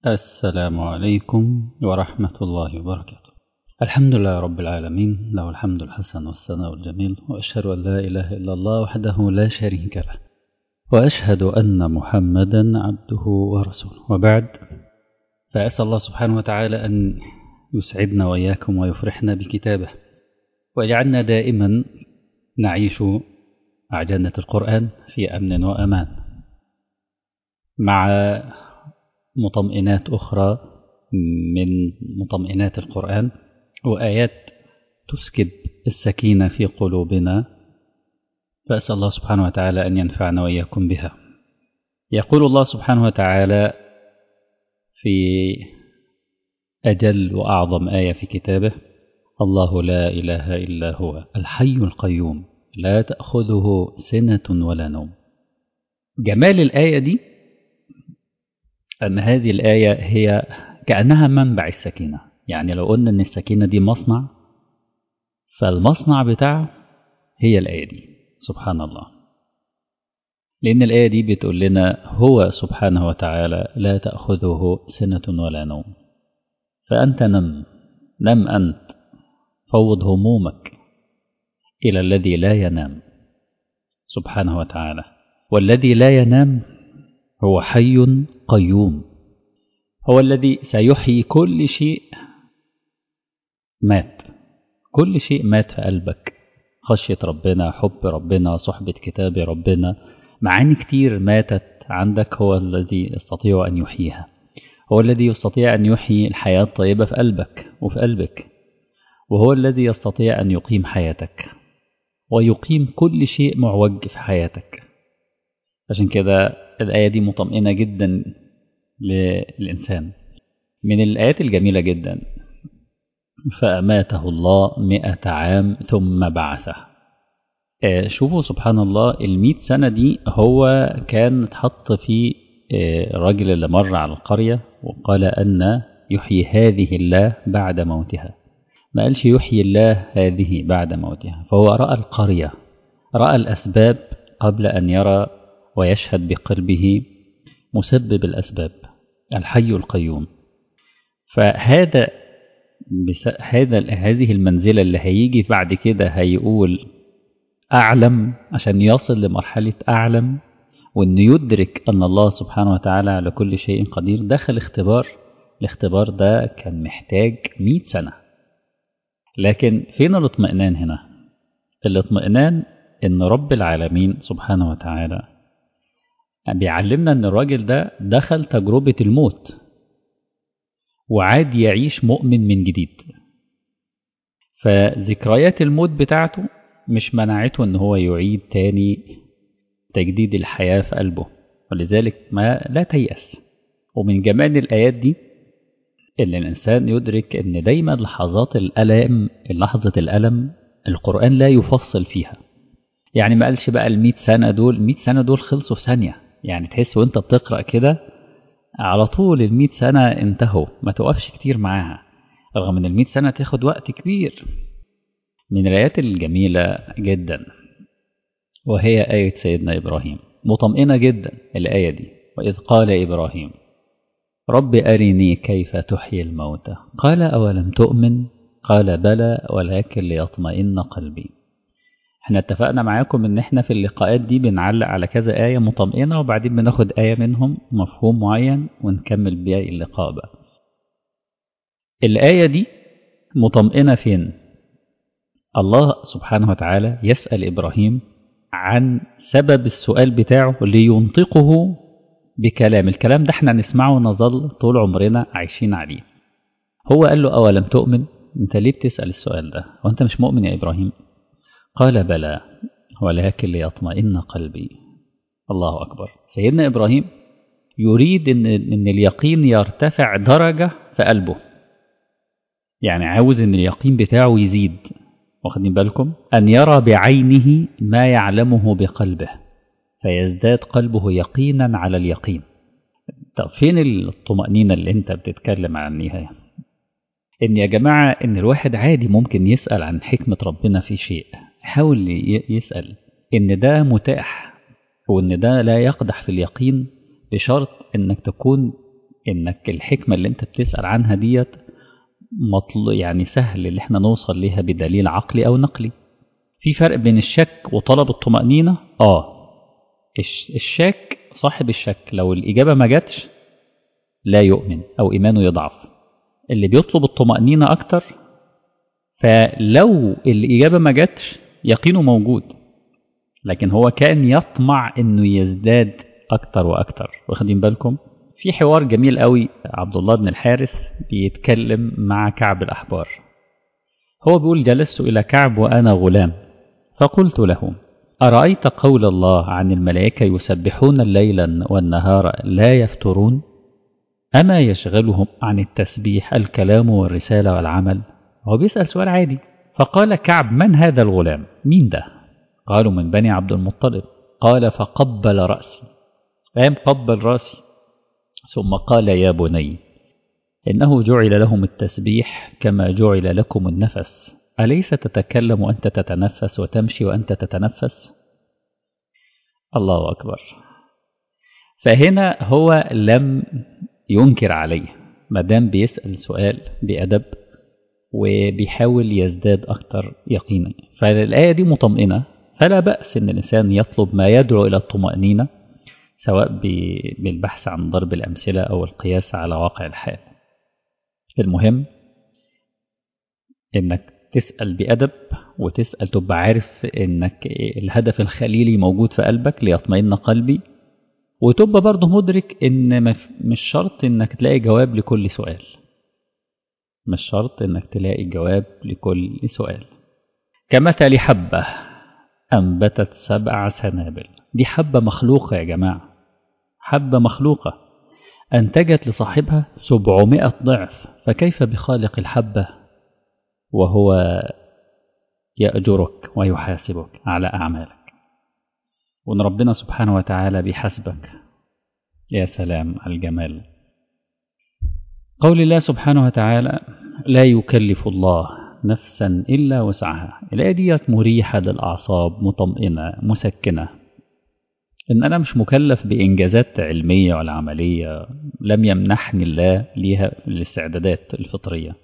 السلام عليكم ورحمة الله وبركاته الحمد لله رب العالمين له الحمد الحسن والثناء الجميل وأشهد أن لا إله إلا الله وحده لا شريك له وأشهد أن محمدا عبده ورسوله وبعد فأسأل الله سبحانه وتعالى أن يسعدنا وإياكم ويفرحنا بكتابه ويجعلنا دائما نعيش مع جنة القرآن في أمن وأمان مع مطمئنات أخرى من مطمئنات القرآن وآيات تسكب السكينة في قلوبنا فأسأل الله سبحانه وتعالى أن ينفعنا وإياكم بها يقول الله سبحانه وتعالى في أجل وأعظم آية في كتابه الله لا إله إلا هو الحي القيوم لا تأخذه سنة ولا نوم جمال الآية دي أن هذه الآية هي كأنها منبع السكينة يعني لو قلنا أن السكينة دي مصنع فالمصنع بتاعه هي الآية دي سبحان الله لأن الآية دي بتقول لنا هو سبحانه وتعالى لا تأخذه سنة ولا نوم فأنت نم نم أنت فوض همومك إلى الذي لا ينام سبحانه وتعالى والذي لا ينام هو حي قيوم هو الذي سيحيي كل شيء مات كل شيء مات في قلبك خشية ربنا حب ربنا صحبة كتاب ربنا معاني كتير ماتت عندك هو الذي يستطيع أن يحييها هو الذي يستطيع أن يحيي الحياة الطيبة في قلبك وفي قلبك وهو الذي يستطيع أن يقيم حياتك ويقيم كل شيء معوج في حياتك عشان كده الآية دي مطمئنة جدا للإنسان من الآيات الجميلة جدا فأماته الله مئة عام ثم بعثه شوفوا سبحان الله المئة سنة دي هو كان اتحط في الراجل اللي مر على القرية وقال أن يحيي هذه الله بعد موتها ما قالش يحيي الله هذه بعد موتها فهو رأى القرية رأى الأسباب قبل أن يرى ويشهد بقلبه مسبب الأسباب الحي القيوم فهذا هذا هذه المنزلة اللي هيجي بعد كده هيقول أعلم عشان يصل لمرحلة أعلم وأنه يدرك أن الله سبحانه وتعالى على كل شيء قدير دخل اختبار الاختبار ده كان محتاج مئة سنة لكن فين الاطمئنان هنا الاطمئنان أن رب العالمين سبحانه وتعالى بيعلمنا أن الراجل ده دخل تجربة الموت وعاد يعيش مؤمن من جديد فذكريات الموت بتاعته مش منعته ان هو يعيد تاني تجديد الحياة في قلبه ولذلك ما لا تيأس ومن جمال الآيات دي ان الإنسان يدرك ان دايما لحظات الألم لحظة الألم القرآن لا يفصل فيها يعني ما قالش بقى المئة سنة دول المئة سنة دول خلصوا في ثانية يعني تحس وانت بتقرأ كده على طول المئة سنة انتهوا ما توقفش كتير معاها رغم ان المئة سنة تاخد وقت كبير من الآيات الجميلة جدا وهي آية سيدنا إبراهيم مطمئنة جدا الآية دي وإذ قال إبراهيم رب أرني كيف تحيي الموتى قال أولم تؤمن قال بلى ولكن ليطمئن قلبي احنا اتفقنا معاكم ان احنا في اللقاءات دي بنعلق على كذا آية مطمئنة وبعدين بناخد آية منهم مفهوم معين ونكمل بيها اللقاء بقى الآية دي مطمئنة فين الله سبحانه وتعالى يسأل إبراهيم عن سبب السؤال بتاعه لينطقه بكلام الكلام ده احنا نسمعه ونظل طول عمرنا عايشين عليه هو قال له أولم تؤمن انت ليه بتسأل السؤال ده وانت مش مؤمن يا إبراهيم قال بلى ولكن ليطمئن قلبي الله أكبر سيدنا إبراهيم يريد إن, إن اليقين يرتفع درجة في قلبه يعني عاوز إن اليقين بتاعه يزيد واخدين بالكم أن يرى بعينه ما يعلمه بقلبه فيزداد قلبه يقينا على اليقين طب فين الطمأنينة اللي انت بتتكلم عنها ان يا جماعة ان الواحد عادي ممكن يسأل عن حكمة ربنا في شيء حاول يسأل ان ده متاح وان ده لا يقدح في اليقين بشرط انك تكون إنك الحكمة اللي أنت بتسأل عنها ديت مطلوب يعني سهل اللي احنا نوصل ليها بدليل عقلي أو نقلي في فرق بين الشك وطلب الطمأنينة آه الشك صاحب الشك لو الإجابة ما جاتش لا يؤمن أو إيمانه يضعف اللي بيطلب الطمأنينة أكتر فلو الإجابة ما جاتش يقينه موجود لكن هو كان يطمع إنه يزداد أكتر وأكتر واخدين بالكم في حوار جميل قوي عبد الله بن الحارث بيتكلم مع كعب الأحبار هو بيقول جلست إلى كعب وأنا غلام فقلت له أرأيت قول الله عن الملائكة يسبحون الليل والنهار لا يفترون أما يشغلهم عن التسبيح الكلام والرسالة والعمل هو بيسأل سؤال عادي فقال كعب من هذا الغلام مين ده قالوا من بني عبد المطلب قال فقبل رأسي قام قبل رأسي ثم قال يا بني إنه جعل لهم التسبيح كما جعل لكم النفس أليس تتكلم وأنت تتنفس وتمشي وأنت تتنفس الله أكبر فهنا هو لم ينكر عليه ما دام بيسأل سؤال بأدب وبيحاول يزداد أكتر يقينا فالآية دي مطمئنة فلا بأس أن الإنسان يطلب ما يدعو إلى الطمأنينة سواء بالبحث عن ضرب الأمثلة أو القياس على واقع الحال المهم إنك تسأل بأدب وتسأل تبقى عارف إنك الهدف الخليلي موجود في قلبك ليطمئن قلبي وتبقى برضه مدرك إن مش شرط إنك تلاقي جواب لكل سؤال مش شرط إنك تلاقي جواب لكل سؤال كمثل حبة أنبتت سبع سنابل دي حبة مخلوقة يا جماعة حبة مخلوقة أنتجت لصاحبها سبعمائة ضعف فكيف بخالق الحبة وهو يأجرك ويحاسبك على أعمالك وإن ربنا سبحانه وتعالى بيحاسبك يا سلام على الجمال قول الله سبحانه وتعالى لا يكلف الله نفسا إلا وسعها الآية ديت مريحة للأعصاب مطمئنة مسكنة إن أنا مش مكلف بإنجازات علمية ولا عملية لم يمنحني الله ليها الاستعدادات الفطرية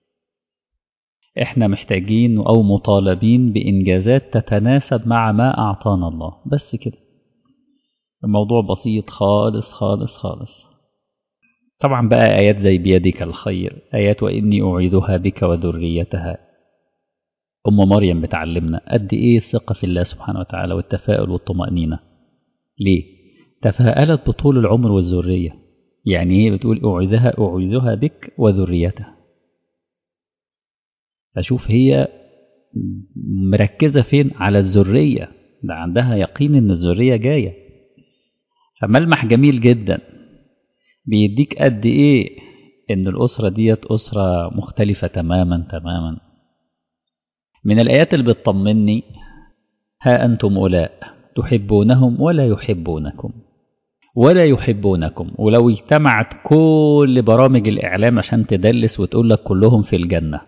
إحنا محتاجين أو مطالبين بإنجازات تتناسب مع ما أعطانا الله بس كده الموضوع بسيط خالص خالص خالص طبعا بقى آيات زي بيدك الخير آيات وإني أعيذها بك وذريتها أم مريم بتعلمنا قد إيه الثقة في الله سبحانه وتعالى والتفاؤل والطمأنينة ليه؟ تفاءلت بطول العمر والذرية يعني ايه بتقول أعيذها أعيذها بك وذريتها أشوف هي مركزة فين على الذرية ده عندها يقين إن الذرية جاية فملمح جميل جدا بيديك قد إيه إن الأسرة ديت أسرة مختلفة تماما تماما من الآيات اللي بتطمني ها أنتم أولاء تحبونهم ولا يحبونكم ولا يحبونكم ولو اجتمعت كل برامج الإعلام عشان تدلس وتقول لك كلهم في الجنة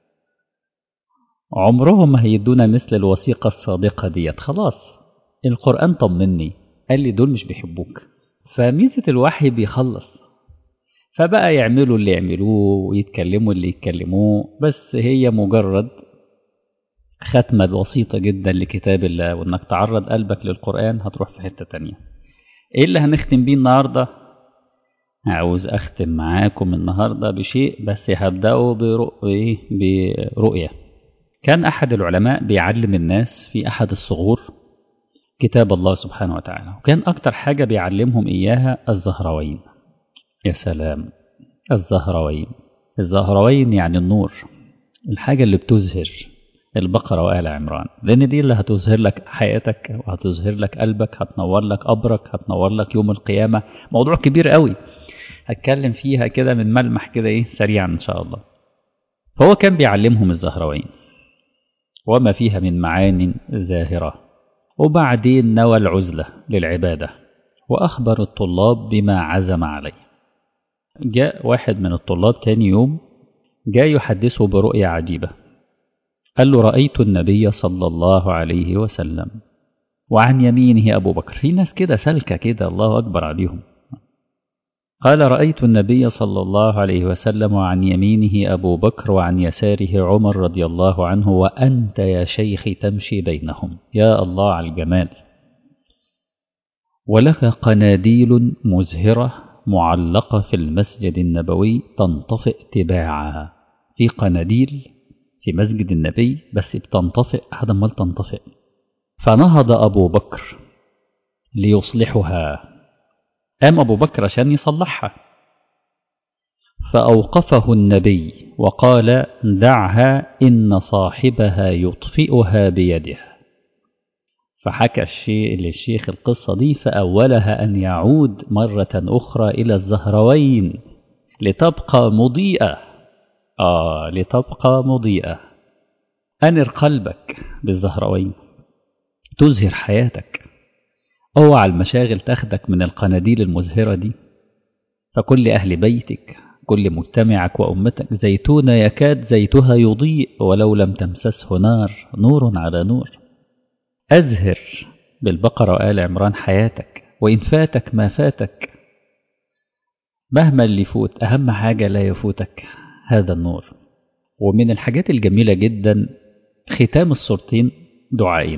عمرهم ما هيدونا مثل الوثيقة الصادقة ديت خلاص القرآن طمني قال لي دول مش بيحبوك فميزة الوحي بيخلص فبقى يعملوا اللي يعملوه ويتكلموا اللي يتكلموه بس هي مجرد ختمة بسيطة جدا لكتاب الله وانك تعرض قلبك للقرآن هتروح في حتة تانية ايه اللي هنختم بيه النهاردة عاوز اختم معاكم النهاردة بشيء بس هبدأه برؤية, برؤية كان احد العلماء بيعلم الناس في احد الصغور كتاب الله سبحانه وتعالى وكان اكتر حاجة بيعلمهم اياها الزهروين يا سلام الزهروين الزهروين يعني النور الحاجة اللي بتزهر البقرة وآل عمران لأن دي اللي هتظهر لك حياتك وهتظهر لك قلبك هتنور لك قبرك هتنور لك يوم القيامة موضوع كبير قوي هتكلم فيها كده من ملمح كده ايه سريعا ان شاء الله فهو كان بيعلمهم الزهروين وما فيها من معان زاهرة وبعدين نوى العزلة للعبادة وأخبر الطلاب بما عزم عليه جاء واحد من الطلاب تاني يوم جاء يحدثه برؤية عجيبة قال له رأيت النبي صلى الله عليه وسلم وعن يمينه أبو بكر في ناس كده سلكة كده الله أكبر عليهم قال رأيت النبي صلى الله عليه وسلم وعن يمينه أبو بكر وعن يساره عمر رضي الله عنه وأنت يا شيخ تمشي بينهم يا الله على الجمال ولك قناديل مزهرة معلقة في المسجد النبوي تنطفئ تباعها في قناديل في مسجد النبي بس بتنطفئ هذا ما تنطفئ فنهض أبو بكر ليصلحها قام أبو بكر عشان يصلحها فأوقفه النبي وقال دعها إن صاحبها يطفئها بيده فحكى الشيء للشيخ القصة دي فأولها أن يعود مرة أخرى إلى الزهروين لتبقى مضيئة آه لتبقى مضيئة أنر قلبك بالزهروين تزهر حياتك اوعى المشاغل تاخدك من القناديل المزهرة دي فكل أهل بيتك كل مجتمعك وأمتك زيتون يكاد زيتها يضيء ولو لم تمسسه نار نور على نور أزهر بالبقرة وآل عمران حياتك وإن فاتك ما فاتك مهما اللي يفوت أهم حاجة لا يفوتك هذا النور ومن الحاجات الجميلة جدا ختام الصورتين دعائين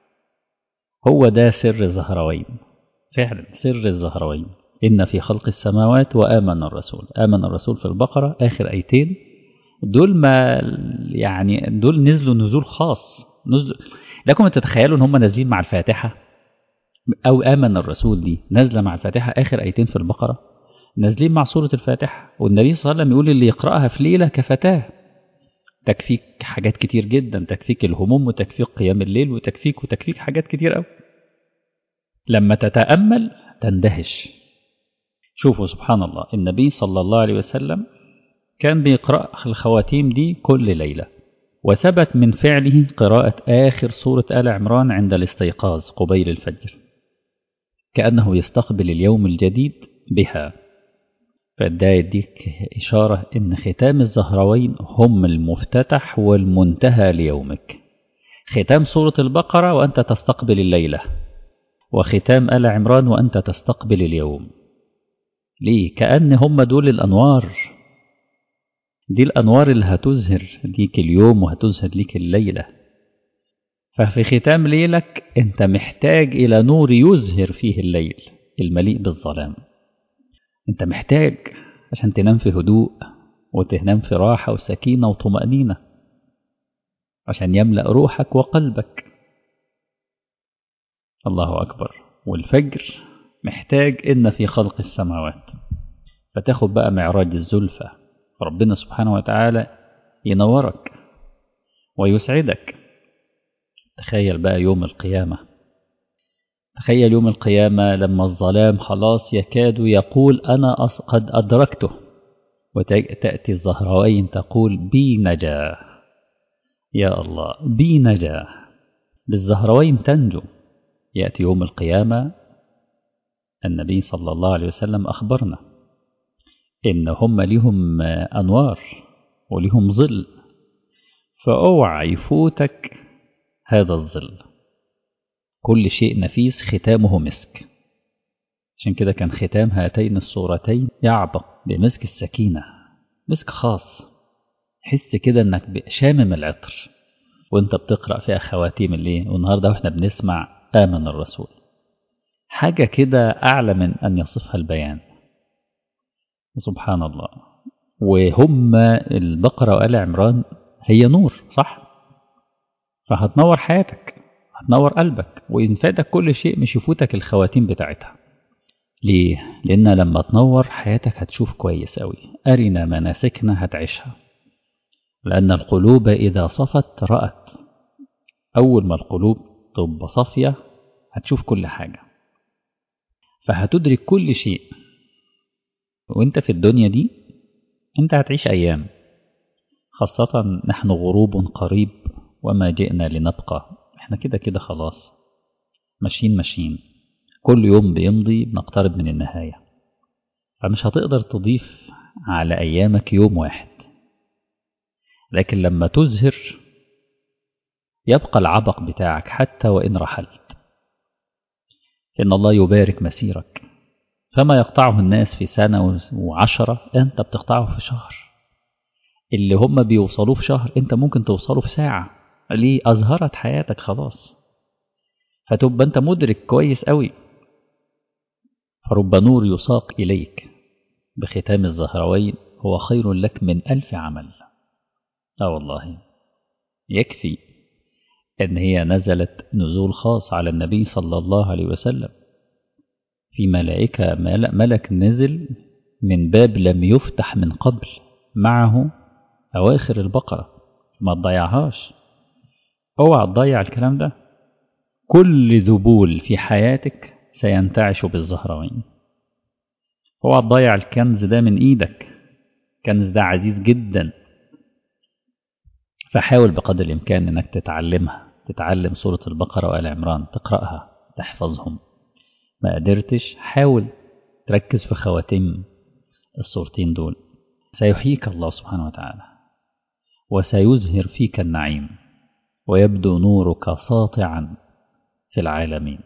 هو ده سر الزهروين فعلا سر الزهروين إن في خلق السماوات وآمن الرسول آمن الرسول في البقرة آخر أيتين دول ما يعني دول نزلوا نزول خاص نزلوا لكم تتخيلوا ان هم نازلين مع الفاتحة أو آمن الرسول دي نازلة مع الفاتحة آخر أيتين في البقرة نازلين مع سورة الفاتحة والنبي صلى الله عليه وسلم يقول اللي يقرأها في ليلة كفتاه تكفيك حاجات كتير جدا تكفيك الهموم وتكفيك قيام الليل وتكفيك وتكفيك حاجات كتير قوي لما تتأمل تندهش شوفوا سبحان الله النبي صلى الله عليه وسلم كان بيقرأ الخواتيم دي كل ليلة وثبت من فعله قراءة آخر سورة آل عمران عند الاستيقاظ قبيل الفجر كأنه يستقبل اليوم الجديد بها فده يديك إشارة إن ختام الزهروين هم المفتتح والمنتهى ليومك ختام سورة البقرة وأنت تستقبل الليلة وختام آل عمران وأنت تستقبل اليوم ليه؟ كأن هم دول الأنوار دي الأنوار اللي هتزهر ليك اليوم وهتزهر ليك الليلة ففي ختام ليلك أنت محتاج إلى نور يزهر فيه الليل المليء بالظلام أنت محتاج عشان تنام في هدوء وتنام في راحة وسكينة وطمأنينة عشان يملأ روحك وقلبك الله أكبر والفجر محتاج إن في خلق السماوات فتاخد بقى معراج الزلفة ربنا سبحانه وتعالى ينورك ويسعدك تخيل بقى يوم القيامة تخيل يوم القيامة لما الظلام خلاص يكاد يقول أنا قد أدركته وتأتي الزهراوين تقول بي نجاه يا الله بي نجاه بالزهروين تنجو يأتي يوم القيامة النبي صلى الله عليه وسلم أخبرنا إن هم لهم أنوار ولهم ظل فأوعى يفوتك هذا الظل كل شيء نفيس ختامه مسك عشان كده كان ختام هاتين الصورتين يعبق بمسك السكينة مسك خاص حس كده انك شامم العطر وانت بتقرأ فيها خواتيم الليل والنهاردة واحنا بنسمع آمن الرسول حاجة كده أعلى من أن يصفها البيان سبحان الله وهم البقرة وآل عمران هي نور صح فهتنور حياتك هتنور قلبك وإن فاتك كل شيء مش يفوتك الخواتيم بتاعتها ليه؟ لأن لما تنور حياتك هتشوف كويس أوي أرنا مناسكنا هتعيشها لأن القلوب إذا صفت رأت أول ما القلوب تبقى صافية هتشوف كل حاجة فهتدرك كل شيء وانت في الدنيا دي انت هتعيش أيام خاصة نحن غروب قريب وما جئنا لنبقى احنا كده كده خلاص ماشيين ماشيين كل يوم بيمضي بنقترب من النهاية فمش هتقدر تضيف على أيامك يوم واحد لكن لما تزهر يبقى العبق بتاعك حتى وإن رحلت إن الله يبارك مسيرك فما يقطعه الناس في سنة وعشرة أنت بتقطعه في شهر اللي هم بيوصلوه في شهر أنت ممكن توصله في ساعة ليه أزهرت حياتك خلاص فتبقى أنت مدرك كويس قوي فرب نور يساق إليك بختام الزهروين هو خير لك من ألف عمل آه والله يكفي أن هي نزلت نزول خاص على النبي صلى الله عليه وسلم في ملائكة ملك نزل من باب لم يفتح من قبل معه أواخر البقرة ما تضيعهاش اوعى تضيع الكلام ده كل ذبول في حياتك سينتعش بالزهروين اوعى تضيع الكنز ده من ايدك الكنز ده عزيز جدا فحاول بقدر الامكان انك تتعلمها تتعلم سورة البقرة وآل عمران تقرأها تحفظهم ما قدرتش حاول تركز في خواتيم الصورتين دول سيحييك الله سبحانه وتعالى وسيزهر فيك النعيم ويبدو نورك ساطعا في العالمين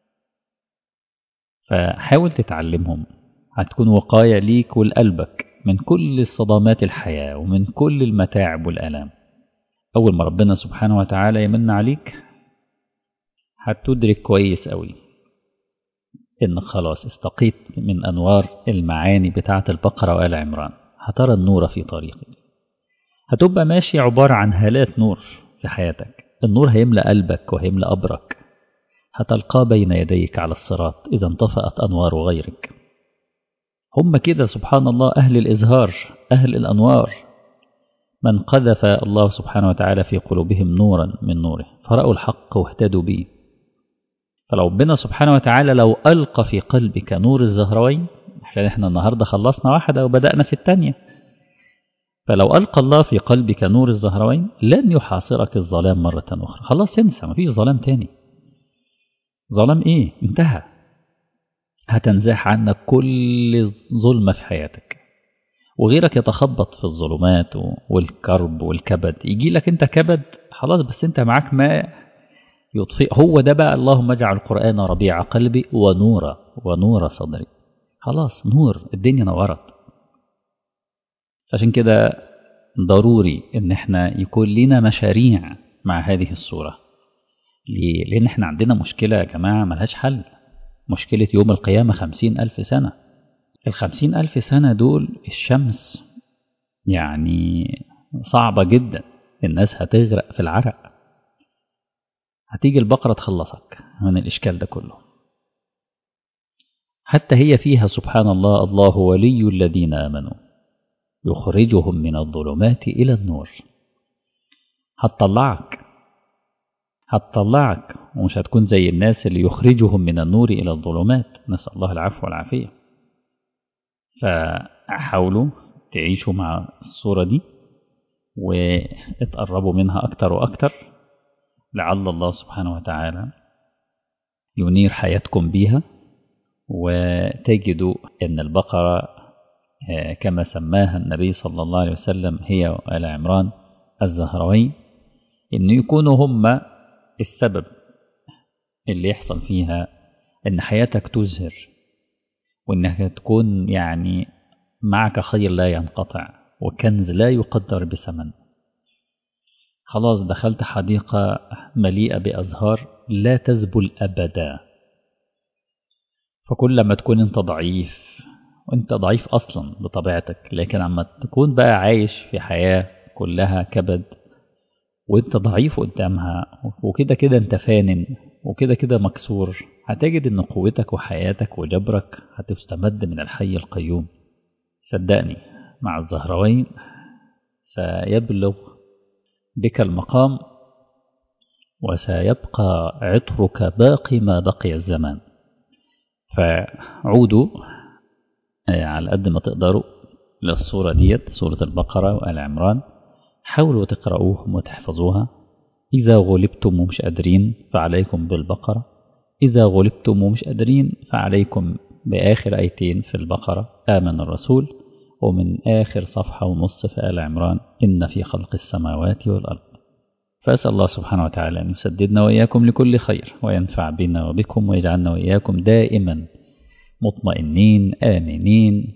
فحاول تتعلمهم هتكون وقاية ليك ولقلبك من كل الصدمات الحياة ومن كل المتاعب والألام أول ما ربنا سبحانه وتعالى يمن عليك هتدرك كويس قوي إن خلاص استقيت من أنوار المعاني بتاعة البقرة وآل عمران هترى النور في طريقك هتبقى ماشي عبارة عن هالات نور في حياتك النور هيملأ قلبك وهيملأ أبرك هتلقاه بين يديك على الصراط إذا انطفأت أنوار غيرك هم كده سبحان الله أهل الإزهار أهل الأنوار من قذف الله سبحانه وتعالى في قلوبهم نورا من نوره فرأوا الحق واهتدوا به فلو ربنا سبحانه وتعالى لو ألقى في قلبك نور الزهروين عشان احنا النهاردة خلصنا واحدة وبدأنا في الثانية فلو ألقى الله في قلبك نور الزهروين لن يحاصرك الظلام مرة أخرى خلاص انسى مفيش ظلام تاني ظلام ايه انتهى هتنزاح عنك كل ظلمة في حياتك وغيرك يتخبط في الظلمات والكرب والكبد يجي لك انت كبد خلاص بس انت معاك ما يطفئ هو ده بقى اللهم اجعل القرآن ربيع قلبي ونورا ونور صدري خلاص نور الدنيا نورت عشان كده ضروري ان احنا يكون لنا مشاريع مع هذه الصورة ليه؟ لان احنا عندنا مشكلة يا جماعة ملهاش حل مشكلة يوم القيامة خمسين ألف سنة الخمسين ألف سنة دول الشمس يعني صعبة جدا الناس هتغرق في العرق هتيجي البقرة تخلصك من الإشكال ده كله حتى هي فيها سبحان الله الله ولي الذين آمنوا يخرجهم من الظلمات إلى النور هتطلعك هتطلعك ومش هتكون زي الناس اللي يخرجهم من النور إلى الظلمات نسأل الله العفو والعافية فحاولوا تعيشوا مع الصورة دي واتقربوا منها أكتر وأكتر لعل الله سبحانه وتعالى ينير حياتكم بيها وتجدوا أن البقرة كما سماها النبي صلى الله عليه وسلم هي وآل عمران الزهروين أن يكونوا هم السبب اللي يحصل فيها أن حياتك تزهر وأنك تكون يعني معك خير لا ينقطع وكنز لا يقدر بثمن خلاص دخلت حديقة مليئة بأزهار لا تذبل أبدا فكلما تكون انت ضعيف وانت ضعيف أصلا بطبيعتك لكن عما تكون بقى عايش في حياة كلها كبد وانت ضعيف قدامها وكده كده انت فانن وكده كده مكسور هتجد ان قوتك وحياتك وجبرك هتستمد من الحي القيوم صدقني مع الزهروين سيبلغ بك المقام وسيبقى عطرك باقي ما بقي الزمان فعودوا على قد ما تقدروا للصورة ديت سورة البقرة وآل عمران حاولوا تقرأوهم وتحفظوها إذا غلبتم ومش قادرين فعليكم بالبقرة إذا غلبتم ومش قادرين فعليكم بآخر آيتين في البقرة آمن الرسول ومن آخر صفحة ونص في آل عمران إن في خلق السماوات والأرض فأسأل الله سبحانه وتعالى أن يسددنا وإياكم لكل خير وينفع بنا وبكم ويجعلنا وإياكم دائما مطمئنين آمنين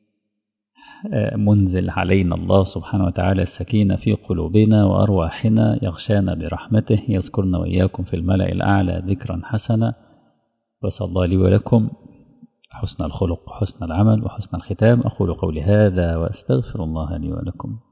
منزل علينا الله سبحانه وتعالى السكينة في قلوبنا وأرواحنا يغشانا برحمته يذكرنا وإياكم في الملأ الأعلى ذكرا حسنا وصلى الله لي ولكم حسن الخلق وحسن العمل وحسن الختام أقول قولي هذا وأستغفر الله لي ولكم